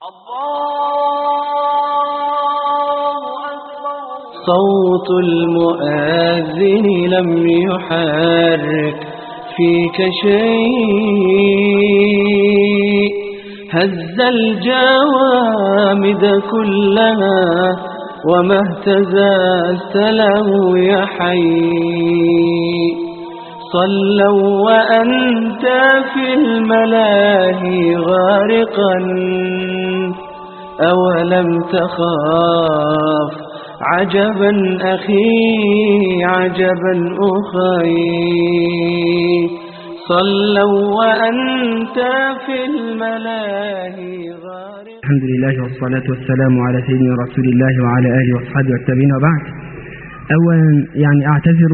صوت المؤذن لم يحرك فيك شيء هز الجوامد كلها وما اهتززت له يا حي صلوا وأنت في الملاهي غارقا أولم تخاف عجبا أخي عجبا أخي صلوا وأنت في الملاهي غارقا الحمد لله والصلاة والسلام على سيدنا رسول الله وعلى آله وأصحابه والتابعين وبعد أولا يعني أعتذر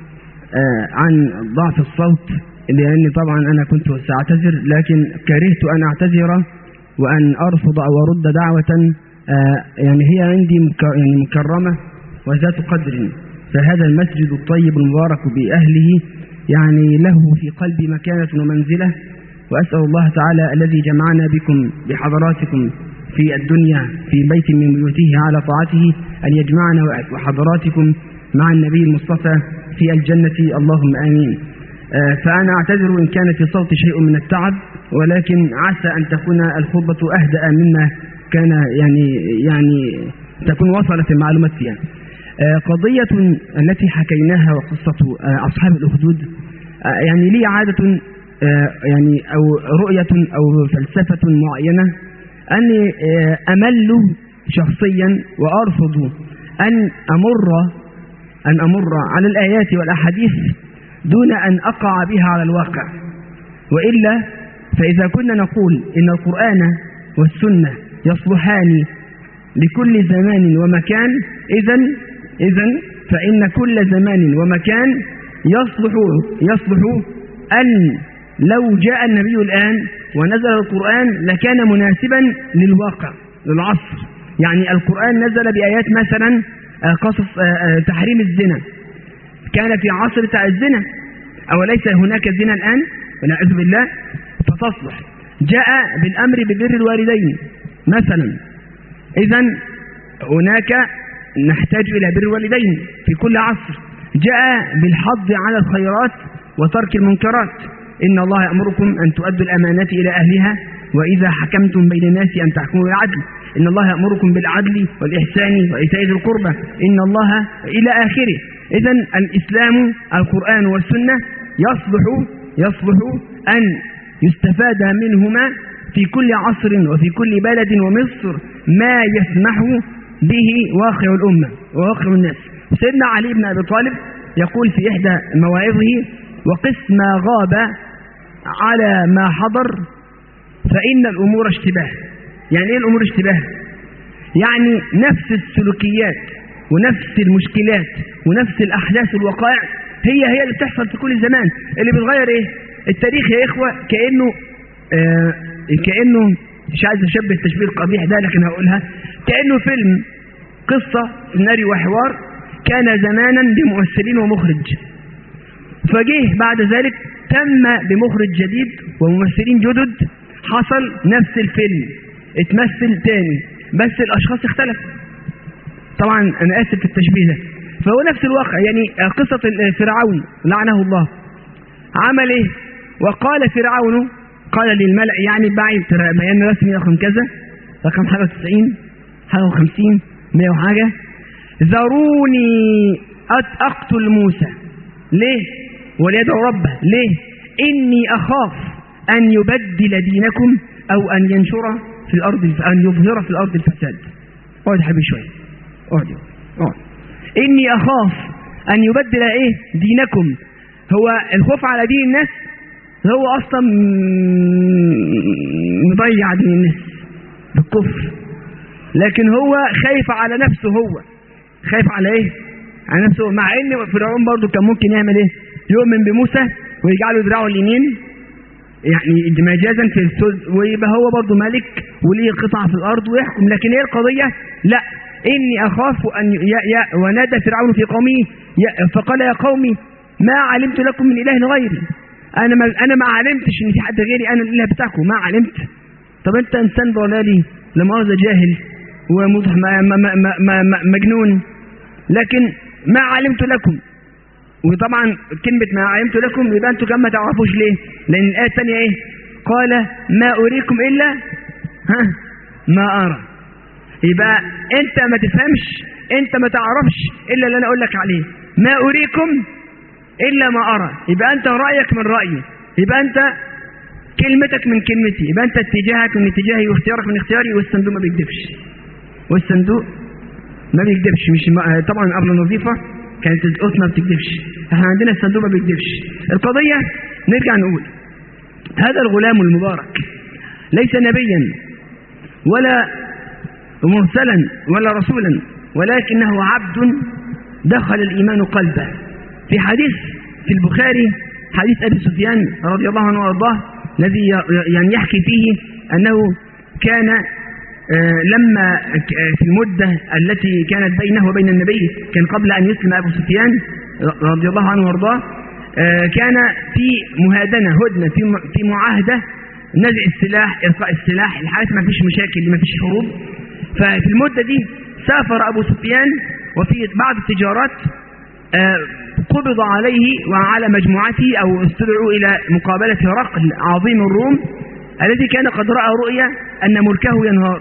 آه عن ضعف الصوت لأن طبعا أنا كنت سأعتذر لكن كرهت أن أعتذر وأن أرفض أو أرد دعوة آه يعني هي عندي يعني مكرمة وذات قدر فهذا المسجد الطيب المبارك بأهله يعني له في قلبي مكانة ومنزلة وأسأل الله تعالى الذي جمعنا بكم بحضراتكم في الدنيا في بيت من بيوته على طاعته أن يجمعنا وحضراتكم مع النبي المصطفى في الجنة اللهم آمين آه فأنا أعتذر إن كان في صوت شيء من التعب ولكن عسى أن تكون الخطبة أهدأ مما كان يعني يعني تكون وصلت المعلومات فيها آه قضية التي حكيناها وقصة آه أصحاب الأخدود يعني لي عادة يعني أو رؤية أو فلسفة معينة أني أمل شخصيا وأرفض أن أمر أن أمر على الآيات والأحاديث دون أن أقع بها على الواقع وإلا فإذا كنا نقول إن القرآن والسنة يصلحان لكل زمان ومكان إذا إذا فإن كل زمان ومكان يصلح يصلح أن لو جاء النبي الآن ونزل القرآن لكان مناسبا للواقع للعصر يعني القرآن نزل بآيات مثلا قصص تحريم الزنا كان في عصر الزنا أو ليس هناك زنا الآن ونعوذ بالله فتصلح جاء بالأمر ببر الوالدين مثلا إذا هناك نحتاج إلى بر الوالدين في كل عصر جاء بالحض على الخيرات وترك المنكرات إن الله يأمركم أن تؤدوا الأمانات إلى أهلها وإذا حكمتم بين الناس أن تحكموا بالعدل إن الله يأمركم بالعدل والإحسان وإيتاء ذي القربى إن الله إلى آخره إذا الإسلام القرآن والسنة يصلح يصلح أن يستفاد منهما في كل عصر وفي كل بلد ومصر ما يسمح به واقع الأمة وواقع الناس سيدنا علي بن أبي طالب يقول في إحدى مواعظه وقس ما غاب على ما حضر فإن الأمور اشتباه يعني إيه الأمور اشتباه يعني نفس السلوكيات ونفس المشكلات ونفس الأحداث الوقائع هي هي اللي بتحصل في كل زمان اللي بتغير إيه التاريخ يا إخوة كأنه آه كأنه مش عايز أشبه التشبيه القبيح ده لكن هقولها كأنه فيلم قصة سيناريو وحوار كان زمانا بممثلين ومخرج فجيه بعد ذلك تم بمخرج جديد وممثلين جدد حصل نفس الفيلم اتمثل تاني بس الأشخاص اختلفوا طبعا أنا آسف في التشبيه ده فهو نفس الواقع يعني قصة فرعون لعنه الله عمل ايه وقال فرعون قال للملأ يعني بعد بيان رسمي رقم كذا رقم حاجة 90 حاجة 50 100 وحاجة ذروني أقتل موسى ليه وليدعو ربه ليه إني أخاف أن يبدل دينكم أو أن ينشر في الأرض أن يظهر في الأرض الفساد اقعد حبيبي شوية اقعد اقعد إني أخاف أن يبدل إيه دينكم هو الخوف على دين الناس هو أصلا مضيع دين الناس بالكفر لكن هو خايف على نفسه هو خايف على ايه على نفسه مع ان فرعون برضه كان ممكن يعمل ايه يؤمن بموسى ويجعله دراعه اليمين يعني مجازا في السد ويبقى هو برضه ملك وليه قطعة في الأرض ويحكم لكن ايه القضية لا إني أخاف أن ي... ي... ونادى فرعون في قومه ي... فقال يا قومي ما علمت لكم من إله غيري أنا ما, أنا ما علمتش إن في حد غيري أنا الإله بتاعكم ما علمت طب أنت إنسان ضلالي لما هذا جاهل ومجنون لكن ما علمت لكم وطبعا كلمة ما علمت لكم يبقى انتوا كم ما تعرفوش ليه لان الآية الثانية ايه قال ما أريكم إلا ها ما أرى يبقى انت ما تفهمش انت ما تعرفش إلا اللي أنا أقول لك عليه ما أريكم إلا ما أرى يبقى أنت رأيك من رأيي يبقى أنت كلمتك من كلمتي يبقى أنت اتجاهك من اتجاهي واختيارك من اختياري والصندوق ما بيكذبش والصندوق ما بيكذبش مش ما طبعا قبل الوظيفة كانت القط ما بتكذبش احنا عندنا الصندوق ما بيكذبش القضية نرجع نقول هذا الغلام المبارك ليس نبيا ولا مرسلا ولا رسولا ولكنه عبد دخل الإيمان قلبه في حديث في البخاري حديث أبي سفيان رضي الله عنه وارضاه الذي يعني يحكي فيه أنه كان لما في المدة التي كانت بينه وبين النبي كان قبل أن يسلم أبو سفيان رضي الله عنه وارضاه كان في مهادنة هدنة في في معاهدة نزع السلاح إلقاء السلاح الحالة ما فيش مشاكل ما فيش حروب ففي المدة دي سافر أبو سفيان وفي بعض التجارات قبض عليه وعلى مجموعته أو استدعوا إلى مقابلة هرقل عظيم الروم الذي كان قد رأى رؤيا أن ملكه ينهار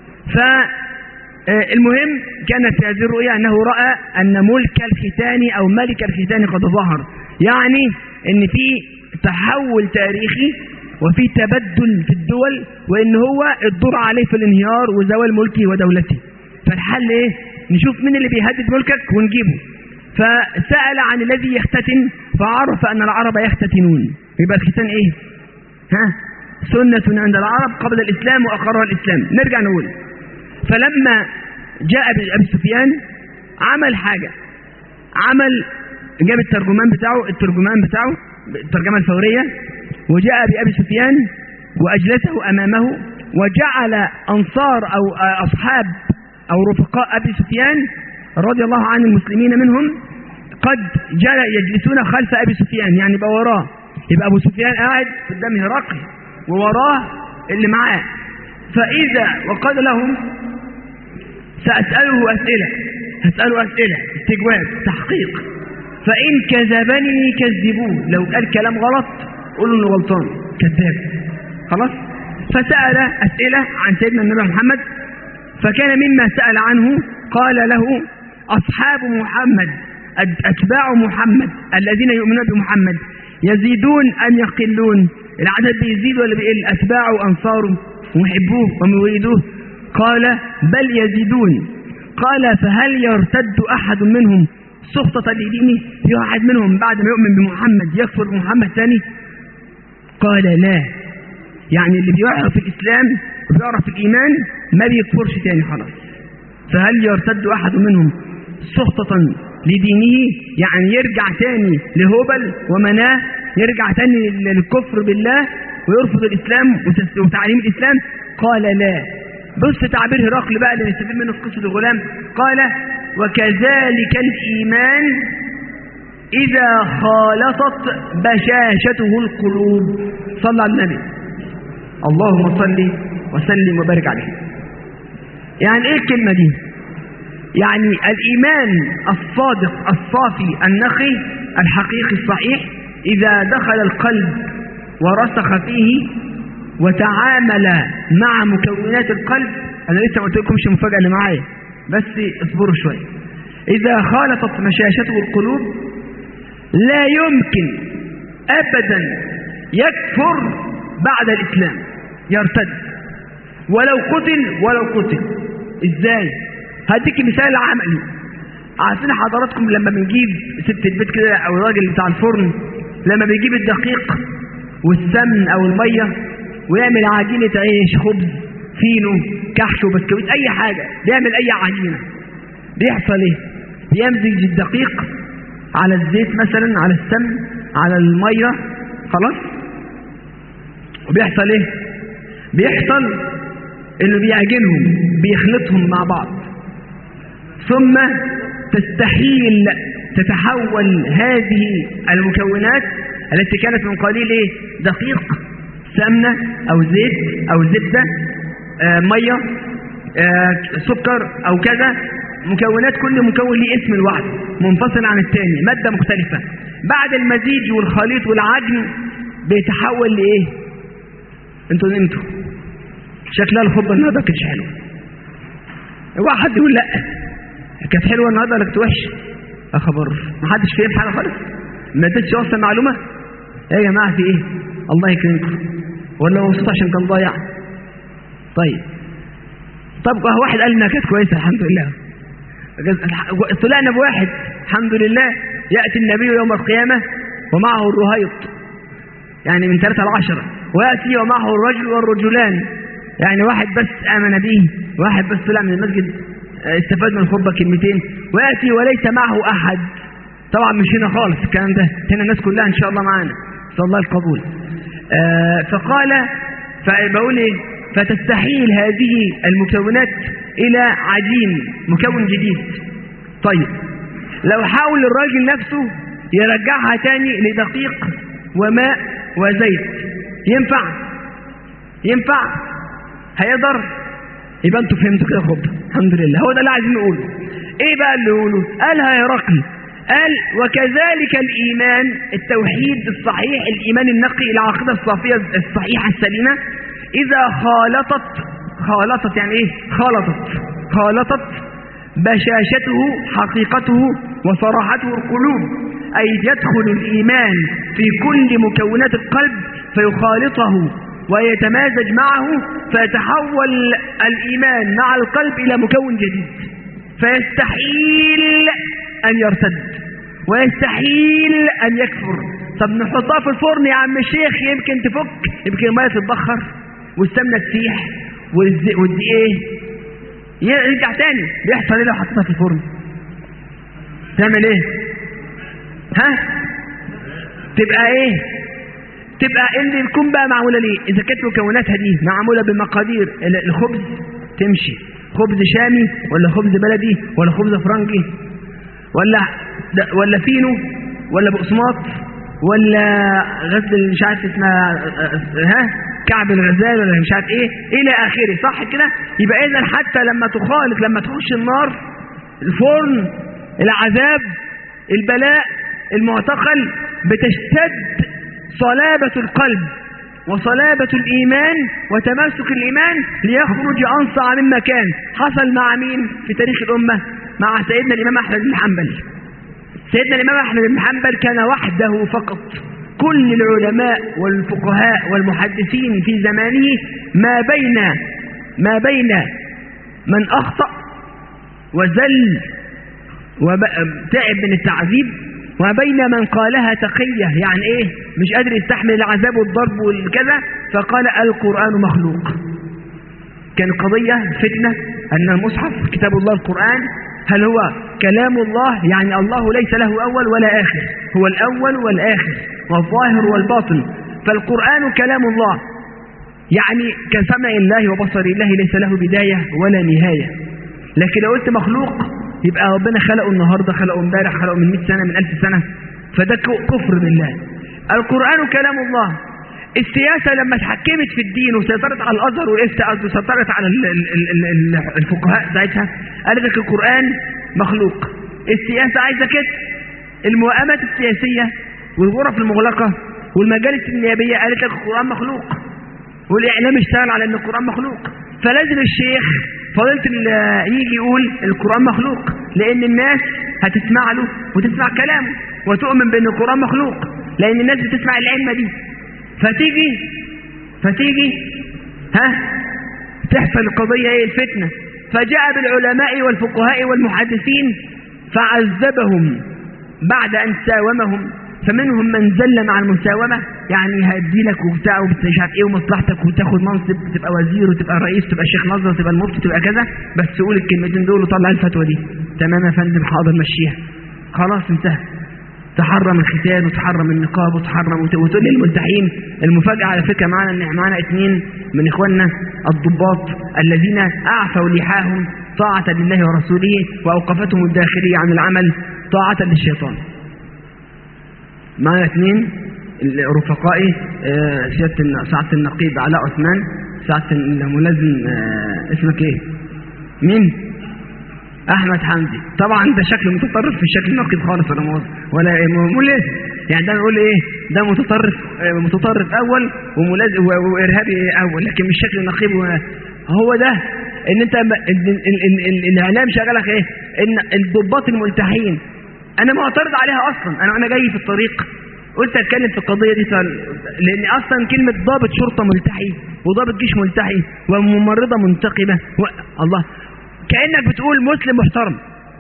فالمهم كانت في هذه الرؤيا أنه رأى أن ملك الختان أو ملك الختان قد ظهر يعني أن في تحول تاريخي وفي تبدل في الدول وأن هو الدور عليه في الانهيار وزوال ملكه ودولته فالحل إيه؟ نشوف مين اللي بيهدد ملكك ونجيبه فسأل عن الذي يختتن فعرف أن العرب يختتنون يبقى الختان إيه ها سنة عند العرب قبل الإسلام وأقرها الإسلام نرجع نقول فلما جاء أبي سفيان عمل حاجة عمل جاب الترجمان بتاعه الترجمان بتاعه الترجمة الفورية وجاء بأبي سفيان وأجلسه أمامه وجعل أنصار أو أصحاب أو رفقاء أبي سفيان رضي الله عن المسلمين منهم قد جل يجلسون خلف أبي سفيان يعني يبقى وراه يبقى أبو سفيان قاعد قدام هرقل ووراه اللي معاه فإذا وقال لهم سأسأله أسئلة هسأله أسئلة استجواب تحقيق فإن كذبني كذبوه لو قال كلام غلط قولوا انه غلطان كذاب خلاص فسأل أسئلة عن سيدنا النبي محمد فكان مما سأل عنه قال له أصحاب محمد أتباع محمد الذين يؤمنون بمحمد يزيدون أم يقلون العدد بيزيد ولا بيقل أتباعه وأنصاره ومحبوه ومريدوه قال بل يزيدون قال فهل يرتد أحد منهم سخطة لدينه في واحد منهم بعد ما يؤمن بمحمد يكفر بمحمد ثاني قال لا يعني اللي بيعرف الإسلام وبيعرف الإيمان ما بيكفرش تاني خلاص فهل يرتد أحد منهم سخطة لدينه يعني يرجع تاني لهبل ومناه يرجع تاني للكفر بالله ويرفض الإسلام وتعليم الإسلام قال لا بص تعبير هرقل بقى اللي نستفيد منه في قصة الغلام قال وكذلك الإيمان إذا خالطت بشاشته القلوب صلى على النبي اللهم صل وسلم وبارك عليه يعني ايه الكلمة دي يعني الإيمان الصادق الصافي النقي الحقيقي الصحيح إذا دخل القلب ورسخ فيه وتعامل مع مكونات القلب أنا لسه ما قلت لكمش المفاجأة اللي معايا بس اصبروا شوية إذا خالطت مشاشته القلوب لا يمكن أبدا يكفر بعد الإسلام يرتد ولو قتل ولو قتل إزاي هديك مثال عملي عارفين حضراتكم لما بنجيب ست البيت كده أو الراجل بتاع الفرن لما بيجيب الدقيق والسمن أو المية ويعمل عجينة عيش خبز فينو كحك وبسكويت أي حاجة بيعمل أي عجينة بيحصل إيه بيمزج الدقيق على الزيت مثلا على السمن على المية خلاص وبيحصل ايه بيحصل انه بيعجنهم بيخلطهم مع بعض ثم تستحيل تتحول هذه المكونات التي كانت من قليل ايه دقيق سمنة او زيت او زبدة آه ميه آه سكر او كذا مكونات كل مكون ليه اسم لوحده منفصل عن الثاني ماده مختلفه بعد المزيج والخليط والعجن بيتحول لايه انتوا نمتوا شكلها الخطبه النهارده كانتش حلوه واحد يقول لا كانت حلوه النهارده ولا كانت وحشه يا خبر ما حدش فاهم حاجه خالص ما اديتش وصل معلومه ايه يا جماعه في ايه الله يكرمكم ولا هو صوت عشان كان ضايع طيب طب واحد قال انها كانت كويسه الحمد لله طلعنا بواحد الحمد لله ياتي النبي يوم القيامه ومعه الرهيط يعني من ثلاثة لعشرة ويأتي ومعه الرجل والرجلان يعني واحد بس آمن به واحد بس طلع من المسجد استفاد من الخطبة كلمتين ويأتي وليس معه أحد طبعا مش هنا خالص الكلام ده هنا الناس كلها إن شاء الله معانا صلى الله القبول آه فقال فبقول إيه فتستحيل هذه المكونات إلى عجين مكون جديد طيب لو حاول الراجل نفسه يرجعها تاني لدقيق وماء وزيت ينفع ينفع هيقدر يبقى انتوا فهمتوا كده خطبه الحمد لله هو ده اللي عايزين نقوله ايه بقى اللي يقوله قالها يا رقم قال وكذلك الإيمان التوحيد الصحيح الإيمان النقي العقيدة الصافية الصحيحة السليمة إذا خالطت خالطت يعني إيه خالطت خالطت بشاشته حقيقته وصراحته القلوب أي يدخل الإيمان في كل مكونات القلب فيخالطه ويتمازج معه فيتحول الإيمان مع القلب إلى مكون جديد فيستحيل أن يرتد ويستحيل أن يكفر طب نحطها في الفرن يا عم الشيخ يمكن تفك يمكن المية تتبخر والسمنة تسيح والدقيق يرجع تاني بيحصل ايه لو حطيتها في الفرن تعمل ايه ها تبقى ايه تبقى اللي يكون بقى معمولة ليه إذا كانت مكوناتها دي معمولة بمقادير الخبز تمشي خبز شامي ولا خبز بلدي ولا خبز فرنجي ولا ولا فينو ولا بقسماط ولا غزل مش عارف اسمها ها كعب الغزال ولا مش عارف ايه الى اخره صح كده يبقى اذا حتى لما تخالط لما تخش النار الفرن العذاب البلاء المعتقل بتشتد صلابة القلب وصلابة الإيمان وتماسك الإيمان ليخرج أنصع مما كان حصل مع مين في تاريخ الأمة مع سيدنا الإمام أحمد بن حنبل سيدنا الإمام أحمد بن حنبل كان وحده فقط كل العلماء والفقهاء والمحدثين في زمانه ما بين ما بين من أخطأ وزل وتعب من التعذيب وبين من قالها تقية يعني ايه مش قادر يستحمل العذاب والضرب والكذا فقال القرآن مخلوق كان قضية فتنة أن المصحف كتاب الله القرآن هل هو كلام الله يعني الله ليس له أول ولا آخر هو الأول والآخر والظاهر والباطن فالقرآن كلام الله يعني كسمع الله وبصر الله ليس له بداية ولا نهاية لكن لو قلت مخلوق يبقى ربنا خلقه النهاردة خلقه امبارح خلقه من 100 سنة من 1000 سنة فده كفر بالله القرآن كلام الله السياسة لما اتحكمت في الدين وسيطرت على الأزهر والإفتاء وسيطرت على ال ال ال ال الفقهاء ساعتها قالت لك القرآن مخلوق السياسة عايزة كده الموائمات السياسية والغرف المغلقة والمجالس النيابية قالت لك القرآن مخلوق والإعلام اشتغل على أن القرآن مخلوق فلازم الشيخ فضيلة يجي يقول القرآن مخلوق لأن الناس هتسمع له وتسمع كلامه وتؤمن بأن القرآن مخلوق لأن الناس بتسمع العلمة دي فتيجي فتيجي ها تحصل القضية ايه الفتنة فجاء بالعلماء والفقهاء والمحدثين فعذبهم بعد أن ساومهم فمنهم من زل مع المساومة يعني هيدي لك وبتاع ومش عارف ايه ومصلحتك وتاخد منصب تبقى وزير وتبقى رئيس وتبقى شيخ نظر وتبقى المفتي تبقى كذا بس قول الكلمتين دول وطلع الفتوى دي تمام يا فندم حاضر مشيها خلاص انتهى تحرم الختان وتحرم النقاب وتحرم وتقول للملتحين المفاجأة على فكرة معانا ان معانا اثنين من اخواننا الضباط الذين اعفوا لحاهم طاعة لله ورسوله واوقفتهم الداخلية عن العمل طاعة للشيطان معنا اثنين رفقائي سيادة سعادة النقيب علاء عثمان ساعة الملازم آه اسمك ايه مين احمد حمدي طبعا ده شكل متطرف في الشكل النقيض خالص ولا مؤاخذة ولا ملازم يعني ده نقول ايه ده متطرف آه متطرف اول وملازم وارهابي اول لكن مش شكل نقيض هو ده ان انت ال ال ال ال الاعلام شغلك ايه ان الضباط الملتحين انا معترض عليها اصلا انا انا جاي في الطريق قلت اتكلم في القضيه دي لان اصلا كلمه ضابط شرطه ملتحي وضابط جيش ملتحي وممرضه منتقبه و... الله كانك بتقول مسلم محترم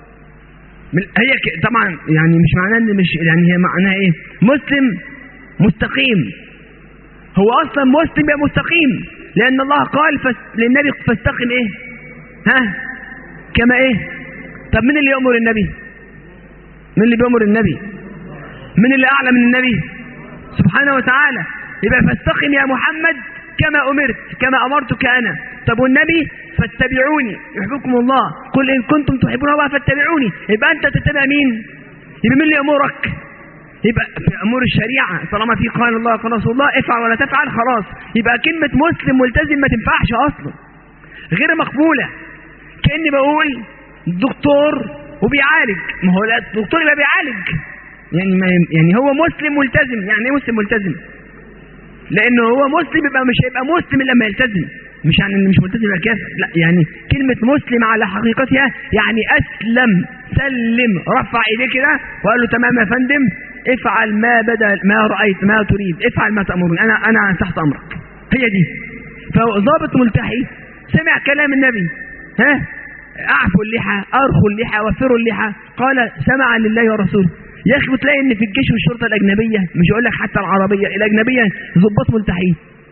هي ك... طبعا يعني مش معناه ان مش يعني هي معناها ايه مسلم مستقيم هو اصلا مسلم يا مستقيم لان الله قال فس... للنبي فاستقم ايه ها كما ايه طب مين اللي يأمر النبي مين اللي بيأمر النبي من اللي أعلى من النبي سبحانه وتعالى يبقى فاستقم يا محمد كما أمرت كما أمرتك أنا طب والنبي فاتبعوني يحبكم الله قل إن كنتم تحبون الله فاتبعوني يبقى أنت تتبع مين يبقى مين اللي يأمرك يبقى في أمور الشريعة طالما في قال الله قال رسول الله افعل ولا تفعل خلاص يبقى كلمة مسلم ملتزم ما تنفعش أصلا غير مقبولة كأني بقول دكتور وبيعالج ما هو الدكتور يبقى بيعالج يعني ما يعني هو مسلم ملتزم يعني ايه مسلم ملتزم لانه هو مسلم يبقى مش هيبقى مسلم الا لما يلتزم مش يعني اللي مش ملتزم يبقى كافر لا يعني كلمة مسلم على حقيقتها يعني أسلم سلم رفع إيديه كده وقال له تمام يا فندم افعل ما بدا ما رأيت ما تريد افعل ما تأمرني أنا أنا تحت أمرك هي دي فضابط ملتحي سمع كلام النبي ها أعفوا اللحى أرخوا اللحى وفروا اللحى قال سمعا لله ورسوله يا اخي بتلاقي ان في الجيش والشرطه الاجنبيه مش هقول لك حتى العربيه الاجنبيه ضباط ملتحين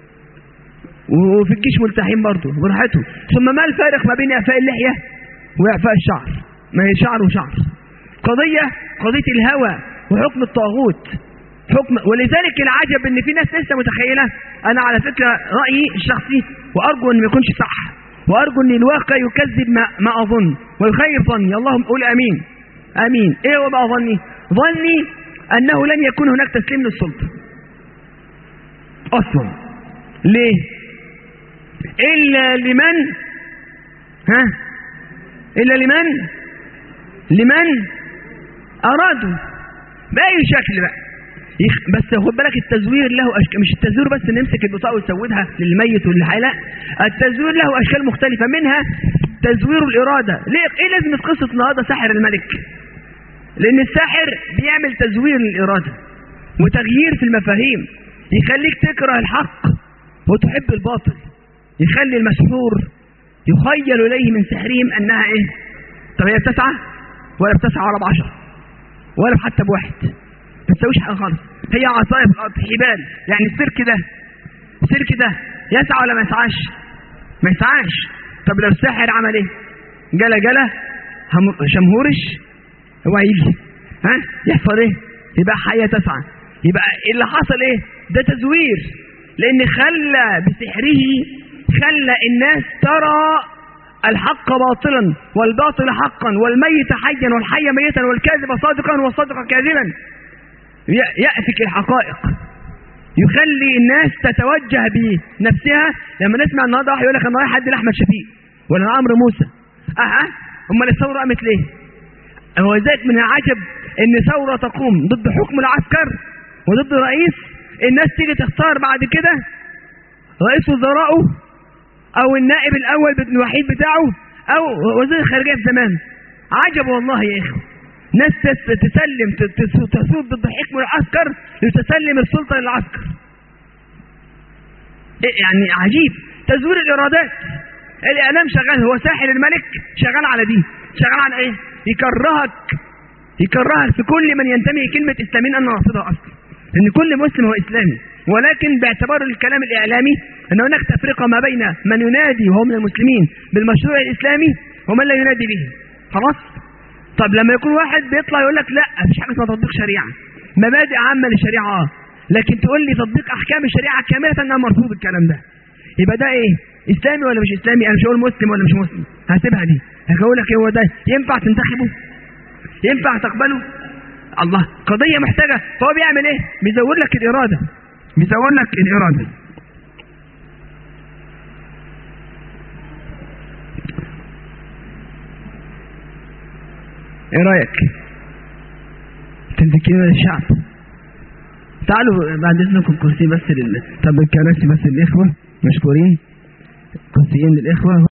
وفي الجيش ملتحين برضه براحتهم ثم ما الفارق ما بين اعفاء اللحيه واعفاء الشعر ما هي شعر وشعر قضيه قضيه الهوى وحكم الطاغوت حكم ولذلك العجب ان في ناس لسه متخيله انا على فكره رايي الشخصي وارجو ان ما يكونش صح وارجو ان الواقع يكذب ما, ما اظن ويخيب ظني اللهم قول امين امين ايه هو بقى ظني ظني أنه لن يكون هناك تسليم للسلطة أصلا ليه إلا لمن ها إلا لمن لمن أرادوا بأي شكل بقى بس خد بالك التزوير له أشكال مش التزوير بس نمسك البطاقة ونسودها للميت واللي حي لا التزوير له أشكال مختلفة منها تزوير الإرادة ليه إيه لازم قصة النهارده ساحر الملك لأن الساحر بيعمل تزوير للإرادة وتغيير في المفاهيم يخليك تكره الحق وتحب الباطل يخلي المسحور يخيل إليه من سحرهم أنها إيه طب هي بتسعى ولا بتسعى ولا بعشرة ولا حتى بواحد ما تسويش حاجة خالص هي عصاية حبال يعني السيرك ده السيرك ده يسعى ولا ما يسعاش ما يسعاش طب لو الساحر عمل ايه جلا جلا شمهورش هو هيجي ها يحصل ايه يبقى حية تسعى يبقى اللي حصل ايه ده تزوير لان خلى بسحره خلى الناس ترى الحق باطلا والباطل حقا والميت حيا والحي ميتا والكاذب صادقا والصادق كاذبا يأفك الحقائق يخلي الناس تتوجه بنفسها لما نسمع النهارده واحد يقول لك انا رايح ادي لاحمد شفيق ولا عمرو موسى اه امال الثوره قامت ليه؟ هو ذلك من العجب ان ثورة تقوم ضد حكم العسكر وضد رئيس الناس تيجي تختار بعد كده رئيس وزرائه او النائب الاول الوحيد بتاعه او وزير الخارجية في زمان عجب والله يا اخي ناس تسلم تسود ضد حكم العسكر لتسلم السلطة للعسكر يعني عجيب تزوير الارادات الاعلام شغال هو ساحر الملك شغال على دي شغال على ايه يكرهك يكرهك في كل من ينتمي كلمة إسلاميين أنا رافضها أصلا لأن كل مسلم هو إسلامي ولكن باعتبار الكلام الإعلامي أن هناك تفرقة ما بين من ينادي وهو من المسلمين بالمشروع الإسلامي ومن لا ينادي به خلاص طب لما يكون واحد بيطلع يقول لك لا مفيش حاجة اسمها تطبيق شريعة مبادئ عامة للشريعة اه لكن تقول لي تطبيق أحكام الشريعة كاملة أنا مرفوض الكلام ده يبقى ده إيه إسلامي ولا مش إسلامي أنا مش هقول مسلم ولا مش مسلم هسيبها دي هقول لك هو ده ينفع تنتخبه ينفع تقبله الله قضية محتاجة فهو بيعمل ايه بيزود لك الإرادة بيزود لك الإرادة ايه رايك تمسكين للشعب تعالوا بعد اذنكم كرسي بس لل... طب الكراسي بس للاخوه مشكورين كرسيين للاخوه